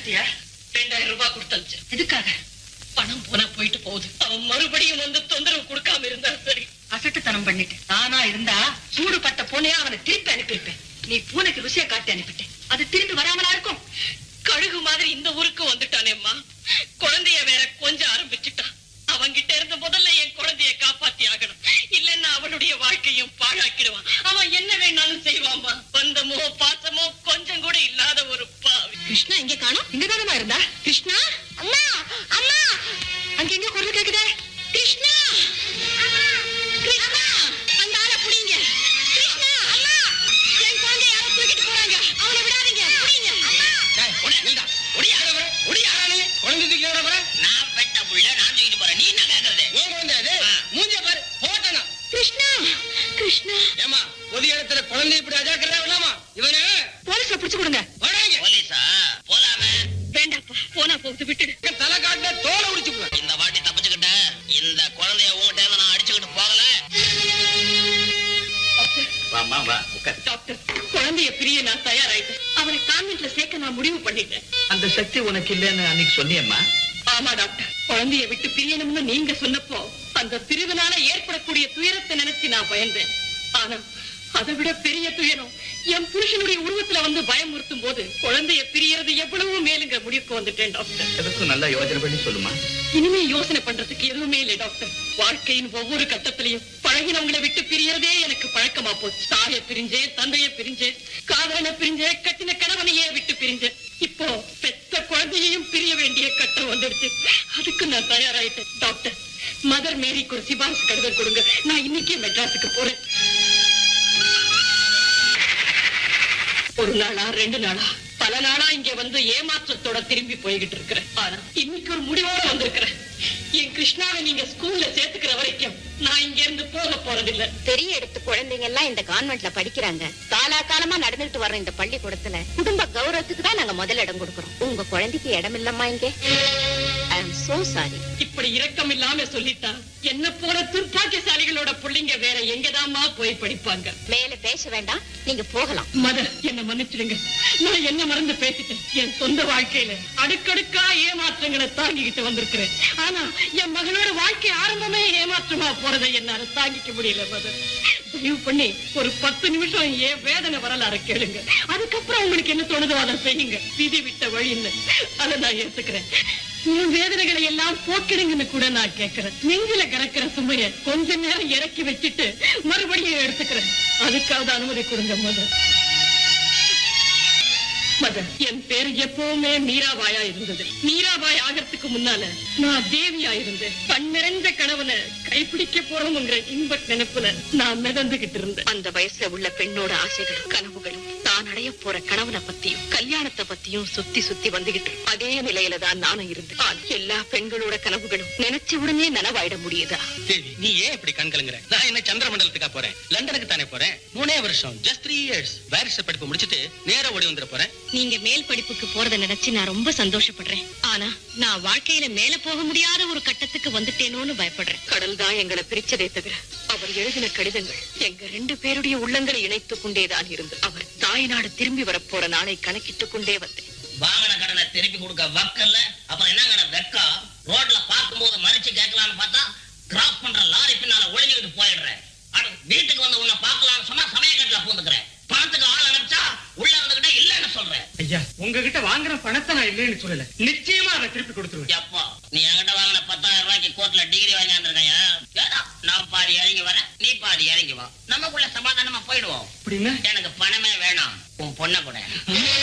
அனுப்பிச்சியா ரெண்டாயிரம் ரூபாய் கொடுத்தாச்சு எதுக்காக பணம் போனா போயிட்டு போகுது அவன் மறுபடியும் வந்து தொந்தரவு கொடுக்காம இருந்தா சரி அசட்டுத்தனம் பண்ணிட்டு நானா இருந்தா சூடு பட்ட பூனையா அவனை திருப்பி அனுப்பியிருப்பேன் நீ பூனைக்கு ருசியை காட்டி அனுப்பிட்டேன் அது திரும்பி வராமலா இருக்கும் கழுகு மாதிரி இந்த ஊருக்கு வந்துட்டானேம்மா குழந்தைய வேற கொஞ்சம் ஆரம்பிச்சுட்டான் அவன்கிட்ட இருந்து முதல்ல என் குழந்தைய காப்பாத்தி ஆகணும் இல்லைன்னா அவனுடைய வாழ்க்கையும் பாழாக்கிடுவான் அவன் என்ன வேணாலும் செய்வான்மா பந்தமோ பாசமோ கொஞ்சம் கூட இல்லாத ஒரு பாவி கிருஷ்ணா இங்க காணோம் இங்க தானமா இருந்தா கிருஷ்ணா அம்மா அம்மா அங்க எங்க குரல் கேக்குதே கிருஷ்ணா கிருஷ்ணா அந்த ஆளை புடிங்க கிருஷ்ணா அம்மா என் குழந்தை யாரோ தூக்கிட்டு போறாங்க அவனை விடாதீங்க புடிங்க அம்மா நான் பெத்த புள்ள நான் தூக்கிட்டு போறேன் நீ என்ன கேக்குறது கிருஷ்ணா கிருஷ்ணா குழந்தை இப்படி அஜாக்கிரதா விடலாமா இவனு போலீஸ்ல புடிச்சு கொடுங்க வராங்க போலீஸா போலாமே வேண்டாப்பா போனா போகுது விட்டுடு தலை காட்ட தோலை உடிச்சு இந்த வாட்டி தப்பிச்சுக்கிட்ட இந்த குழந்தைய உங்ககிட்ட இருந்து நான் அடிச்சுக்கிட்டு போகல வாமா வா உட்கார் டாக்டர் குழந்தைய பிரிய நான் தயாராயிட்டேன் அவனை கான்வென்ட்ல சேர்க்க நான் முடிவு பண்ணிட்டேன் அந்த சக்தி உனக்கு இல்லைன்னு அன்னைக்கு சொன்னியம்மா ஆமா டாக்டர் குழந்தைய விட்டு பிரியணும்னு நீங்க சொன்னப்போ அந்த பிரிவினால ஏற்படக்கூடிய துயரத்தை நினைச்சு நான் பயந்தேன் ஆனா அதை விட பெரிய துயரம் என் புருஷனுடைய உருவத்துல வந்து பயமுறுத்தும் போது குழந்தைய பிரியறது எவ்வளவு மேலுங்க முடிவுக்கு வந்துட்டேன் டாக்டர் எதுக்கும் நல்லா யோசனை பண்ணி சொல்லுமா இனிமே யோசனை பண்றதுக்கு எதுவுமே இல்லை டாக்டர் வாழ்க்கையின் ஒவ்வொரு கட்டத்திலையும் பழகினவங்களை விட்டு பிரியறதே எனக்கு பழக்கமா போச்சு தாய பிரிஞ்சே தந்தைய பிரிஞ்சே காதலனை பிரிஞ்சே கட்டின கணவனையே விட்டு பிரிஞ்சேன் இப்போ பெத்த குழந்தையையும் பிரிய வேண்டிய கட்டம் வந்துடுச்சு அதுக்கு நான் தயாராயிட்டேன் டாக்டர் மதர் மேரிக்கு ஒரு சிபாரிசு கடிதம் கொடுங்க நான் இன்னைக்கே மெட்ராஸுக்கு போறேன் ஒரு நாளா ரெண்டு நாளா பல நாளா இங்க வந்து ஏமாற்றத்தோட திரும்பி போய்கிட்டு இருக்கிறேன் ஆனா இன்னைக்கு ஒரு முடிவோட வந்திருக்கிறேன் என் கிருஷ்ணாவை நீங்க ஸ்கூல்ல சேர்த்துக்கிற வரைக்கும் நான் இங்க இருந்து போக போறதில்லை பெரிய எடுத்து குழந்தைங்க எல்லாம் இந்த கான்வென்ட்ல படிக்கிறாங்க காலா காலமா நடந்துட்டு வர்ற இந்த பள்ளிக்கூடத்துல குடும்ப கௌரவத்துக்கு தான் நாங்க முதல் இடம் கொடுக்கறோம் உங்க குழந்தைக்கு இடம் இல்லம்மா இங்க ஐ அம் சோ சாரி இப்படி இரக்கம் இல்லாம சொல்லிட்டா என்ன போல துர்ப்பாக்கியசாலிகளோட பிள்ளைங்க வேற எங்கதாம்மா போய் படிப்பாங்க மேல பேச வேண்டாம் நீங்க போகலாம் மதர் என்ன மன்னிச்சிடுங்க நான் என்ன மறந்து பேசிட்டேன் என் சொந்த வாழ்க்கையில அடுக்கடுக்கா ஏமாற்றங்களை தாங்கிக்கிட்டு வந்திருக்கிறேன் ஆனா என் மகளோட வாழ்க்கை ஆரம்பமே ஏமாற்றமா போறதை என்னால தாங்கிக்க முடியல மதர் தயவு பண்ணி ஒரு பத்து நிமிஷம் ஏன் வேதனை வரலாறு கேளுங்க அதுக்கப்புறம் உங்களுக்கு என்ன தோணுதோ அதை செய்யுங்க விதி விட்ட வழின்னு அதை நான் ஏத்துக்கிறேன் என் வேதனைகளை எல்லாம் போக்கிடுங்கன்னு கூட நான் கேட்கிறேன் நெஞ்சில கறக்கிற சுமைய கொஞ்ச நேரம் இறக்கி வச்சுட்டு மறுபடியும் எடுத்துக்கிறேன் அதுக்காவது அனுமதி கொடுங்க மதர் மதர் என் பேர் எப்பவுமே மீராபாயா இருந்தது மீராபாய் ஆகிறதுக்கு முன்னால நான் தேவியா இருந்தேன் கண் நிறைந்த கணவனை கைப்பிடிக்க போறோம்ங்கிற இன்ப நினைப்புல நான் மிதந்துகிட்டு இருந்தேன் அந்த வயசுல உள்ள பெண்ணோட ஆசைகளும் கனவுகளும் தான் அடைய போற கணவனை பத்தியும் கல்யாணத்தை பத்தியும் சுத்தி சுத்தி வந்துகிட்டு இருக்கு. அதே நிலையில தான் நானும் இருந்தேன் ஆனா எல்லா பெண்களோட கனவுகளும் நினைச்ச உடனே நனவாயிட முடியுதா தேவி நீ ஏன் இப்படி கண் கலங்குற நான் என்ன சந்திர மண்டலத்துக்கா போறேன் லண்டனுக்கு தானே போறேன் மூணே வருஷம் ஜஸ்ட் த்ரீ இயர்ஸ் பேரிஸ்டர் படிப்பு முடிச்சிட்டு நேரா ஓடி வந்துட போறேன் நீங்க மேல் படிப்புக்கு போறத நினைச்சு நான் ரொம்ப சந்தோஷப்படுறேன் ஆனா நான் வாழ்க்கையில மேல போக முடியாத ஒரு கட்டத்துக்கு வந்துட்டேனோன்னு பயப்படுறேன் கடல் தான் எங்களை பிரிச்சதே தவிர அவர் எழுதின கடிதங்கள் எங்க ரெண்டு பேருடைய உள்ளங்களை இணைத்துக் கொண்டேதான் இருந்தது அவர் தாய்நாடு திரும்பி வரப்போற நாளை கணக்கிட்டுக் கொண்டே வந்தேன் வாங்கின கடனை திருப்பி கொடுக்க வக்கல்ல அப்புறம் என்ன கடை வெக்கா ரோட்ல பார்க்கும்போது மறிச்சு கேட்கலாம்னு பார்த்தா கிராஸ் பண்ற லாரி பின்னால ஒளிஞ்சுக்கிட்டு போயிடுறேன் அட வீட்டுக்கு வந்து உன்னை பார்க்கலாம்னு சொன்னா சமயக்கட்டுல பூந்துக்கிறேன் பணத்துக்கு ஆள் அனுப்பிச்சா உள்ள இருந்துகிட்ட இல்லைன்னு சொல்றேன் ஐயா உங்ககிட்ட வாங்குற பணத்தை நான் இல்லைன்னு சொல்லல நிச்சயமா அதை திருப்பி கொடுத்துருவேன் எப்போ நீ என்கிட்ட வாங்கின பத்தாயிரம் ரூபாய்க்கு கோர்ட்ல டிகிரி வாங்கியாந்துருக்கையா நான் பாதி இறங்கி வரேன் நீ பாதி இறங்கி வா நமக்குள்ள சமாதானமா போயிடுவோம் அப்படின்னா எனக்கு பணமே வேணாம் உன் பொண்ணை கூட